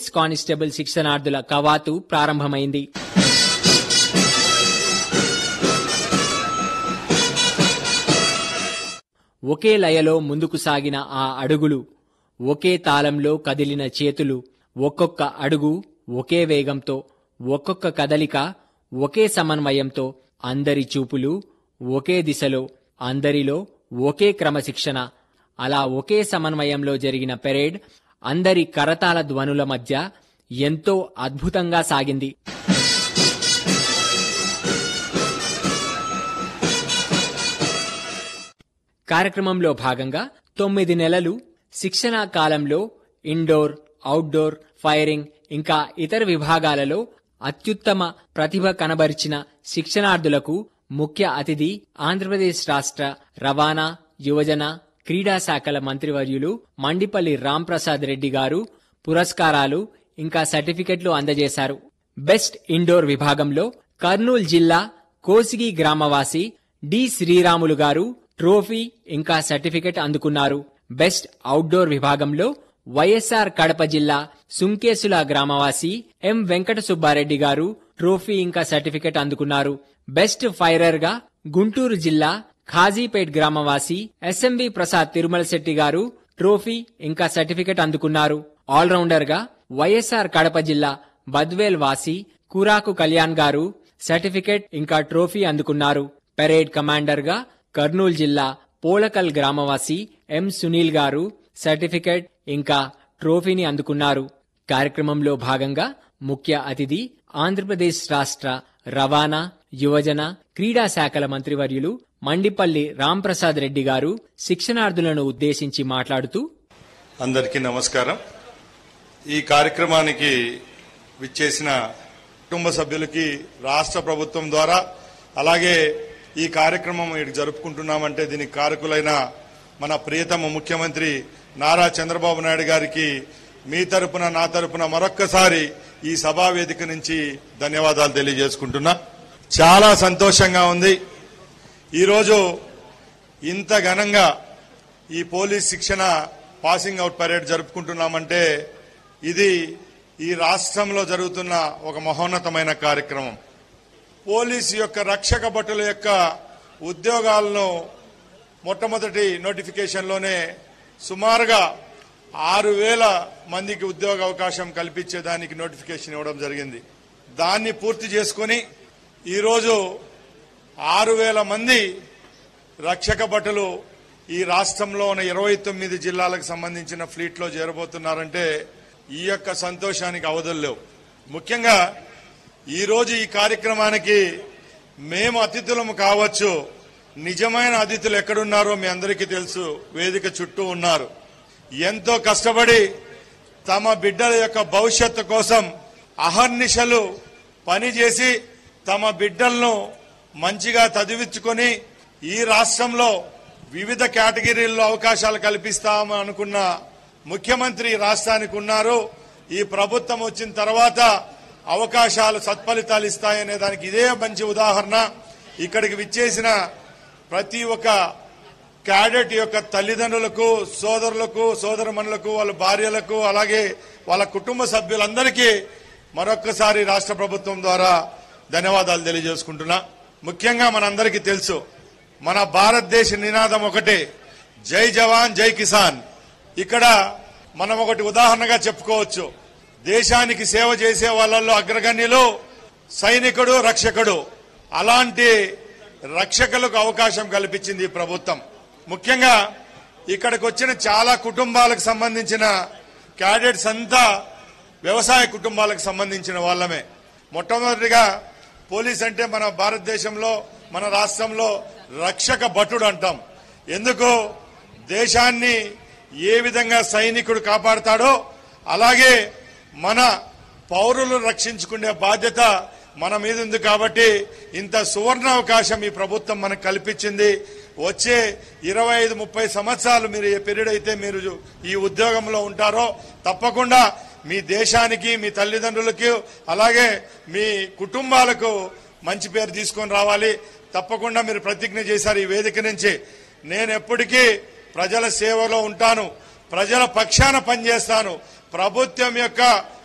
X constable శిక్షణార్థుల కవాతు ప్రారంభమైంది ఒకే లయలో ముందుకు సాగిన ఆ అడుగులు ఒకే తాళంలో కదిలిన చేతులు ఒక్కొక్క అడుగు ఒకే వేగంతో ఒక్కొక్క కదలిక ఒకే సమన్వయంతో అందరి చూపులు ఒకే దిశలో అందరిలో ఒకే క్రమశిక్షణ అలా ఒకే సమన్వయంలో జరిగిన పెరేడ్ అందరి కరతాళ ధ్వనుల మధ్య ఎంతో అద్భుతంగా సాగింది కార్యక్రమంలో భాగంగా తొమ్మిది నెలలు శిక్షణా కాలంలో ఇండోర్ అవుట్డోర్ ఫైరింగ్ ఇంకా ఇతర విభాగాలలో అత్యుత్తమ ప్రతిభ కనబరిచిన శిక్షణార్థులకు ముఖ్య అతిథి ఆంధ్రప్రదేశ్ రాష్ట్ర రవాణా యువజన క్రీడా శాఖల మంత్రివర్యులు మండిపల్లి రాంప్రసాద్ రెడ్డి గారు పురస్కారాలు ఇంకా సర్టిఫికెట్లు అందజేశారు బెస్ట్ ఇండోర్ విభాగంలో కర్నూలు జిల్లా కోసిగి గ్రామవాసి డి శ్రీరాములు గారు ట్రోఫీ ఇంకా సర్టిఫికెట్ అందుకున్నారు బెస్ట్ అవుట్డోర్ విభాగంలో వైఎస్ఆర్ కడప జిల్లా సుంకేసుల గ్రామవాసి ఎం వెంకట సుబ్బారెడ్డి గారు ట్రోఫీ ఇంకా సర్టిఫికెట్ అందుకున్నారు బెస్ట్ ఫైరర్ గా గుంటూరు జిల్లా ఖాజీపేట్ గ్రామవాసి ఎస్ఎంవి ప్రసాద్ తిరుమల శెట్టి గారు ట్రోఫీ ఇంకా సర్టిఫికెట్ అందుకున్నారు ఆల్రౌండర్ గా వైఎస్ఆర్ కడప జిల్లా బద్వేల్ వాసి కురాకు కళ్యాణ్ గారు సర్టిఫికెట్ ఇంకా ట్రోఫీ అందుకున్నారు పెరేడ్ కమాండర్ గా కర్నూలు జిల్లా పోలకల్ గ్రామవాసి ఎం సునీల్ గారు సర్టిఫికెట్ ఇంకా ట్రోఫీని అందుకున్నారు కార్యక్రమంలో భాగంగా ముఖ్య అతిథి ఆంధ్రప్రదేశ్ రాష్ట్ర రవాణా యువజన క్రీడా శాఖల మంత్రివర్యులు మండిపల్లి రాంప్రసాద్ రెడ్డి గారు శిక్షణార్థులను ఉద్దేశించి మాట్లాడుతూ అందరికీ నమస్కారం ఈ కార్యక్రమానికి విచ్చేసిన కుటుంబ సభ్యులకి రాష్ట్ర ప్రభుత్వం ద్వారా అలాగే ఈ కార్యక్రమం ఇటు జరుపుకుంటున్నామంటే దీనికి కారకులైన మన ప్రియతమ ముఖ్యమంత్రి నారా చంద్రబాబు నాయుడు గారికి మీ తరపున నా తరపున మరొక్కసారి ఈ సభా వేదిక నుంచి ధన్యవాదాలు తెలియజేసుకుంటున్నా చాలా సంతోషంగా ఉంది ఈరోజు ఇంత ఘనంగా ఈ పోలీస్ శిక్షణ పాసింగ్ అవుట్ పరేడ్ జరుపుకుంటున్నామంటే ఇది ఈ రాష్ట్రంలో జరుగుతున్న ఒక మహోన్నతమైన కార్యక్రమం పోలీసు యొక్క రక్షక భటుల యొక్క ఉద్యోగాలను మొట్టమొదటి నోటిఫికేషన్లోనే సుమారుగా ఆరు వేల మందికి ఉద్యోగ అవకాశం కల్పించేదానికి నోటిఫికేషన్ ఇవ్వడం జరిగింది దాన్ని పూర్తి చేసుకుని ఈరోజు ఆరు వేల మంది రక్షక భటులు ఈ రాష్ట్రంలో ఉన్న ఇరవై తొమ్మిది జిల్లాలకు సంబంధించిన ఫ్లీట్లో చేరబోతున్నారంటే ఈ యొక్క సంతోషానికి అవధులు లేవు ముఖ్యంగా ఈరోజు ఈ కార్యక్రమానికి మేము అతిథులము కావచ్చు నిజమైన అతిథులు ఎక్కడున్నారో మీ అందరికీ తెలుసు వేదిక చుట్టూ ఉన్నారు ఎంతో కష్టపడి తమ బిడ్డల యొక్క భవిష్యత్తు కోసం అహర్నిశలు పనిచేసి తమ బిడ్డలను మంచిగా చదివించుకొని ఈ రాష్ట్రంలో వివిధ కేటగిరీల్లో అవకాశాలు కల్పిస్తామని అనుకున్న ముఖ్యమంత్రి ఈ రాష్ట్రానికి ఉన్నారు ఈ ప్రభుత్వం వచ్చిన తర్వాత అవకాశాలు సత్ఫలితాలు ఇస్తాయనే దానికి ఇదే మంచి ఉదాహరణ ఇక్కడికి విచ్చేసిన ప్రతి ఒక్క క్యాడెట్ యొక్క తల్లిదండ్రులకు సోదరులకు సోదరమణులకు వాళ్ళ భార్యలకు అలాగే వాళ్ళ కుటుంబ సభ్యులందరికీ మరొక్కసారి రాష్ట్ర ప్రభుత్వం ద్వారా ధన్యవాదాలు తెలియజేసుకుంటున్నా ముఖ్యంగా మనందరికీ తెలుసు మన భారతదేశ నినాదం ఒకటే జై జవాన్ జై కిసాన్ ఇక్కడ మనం ఒకటి ఉదాహరణగా చెప్పుకోవచ్చు దేశానికి సేవ చేసే వాళ్ళల్లో అగ్రగణ్యులు సైనికుడు రక్షకుడు అలాంటి రక్షకులకు అవకాశం కల్పించింది ఈ ప్రభుత్వం ముఖ్యంగా ఇక్కడికి వచ్చిన చాలా కుటుంబాలకు సంబంధించిన క్యాడెట్స్ అంతా వ్యవసాయ కుటుంబాలకు సంబంధించిన వాళ్ళమే మొట్టమొదటిగా పోలీస్ అంటే మన భారతదేశంలో మన రాష్ట్రంలో రక్షక భటుడు అంటాం ఎందుకు దేశాన్ని ఏ విధంగా సైనికుడు కాపాడుతాడో అలాగే మన పౌరులను రక్షించుకునే బాధ్యత మన మీద ఉంది కాబట్టి ఇంత సువర్ణ అవకాశం ఈ ప్రభుత్వం మనకు కల్పించింది వచ్చే ఇరవై ఐదు ముప్పై సంవత్సరాలు మీరు ఏ పీరియడ్ అయితే మీరు ఈ ఉద్యోగంలో ఉంటారో తప్పకుండా మీ దేశానికి మీ తల్లిదండ్రులకి అలాగే మీ కుటుంబాలకు మంచి పేరు తీసుకొని రావాలి తప్పకుండా మీరు ప్రతిజ్ఞ చేశారు ఈ వేదిక నుంచి నేను ఎప్పటికీ ప్రజల సేవలో ఉంటాను ప్రజల పక్షాన పనిచేస్తాను ప్రభుత్వం యొక్క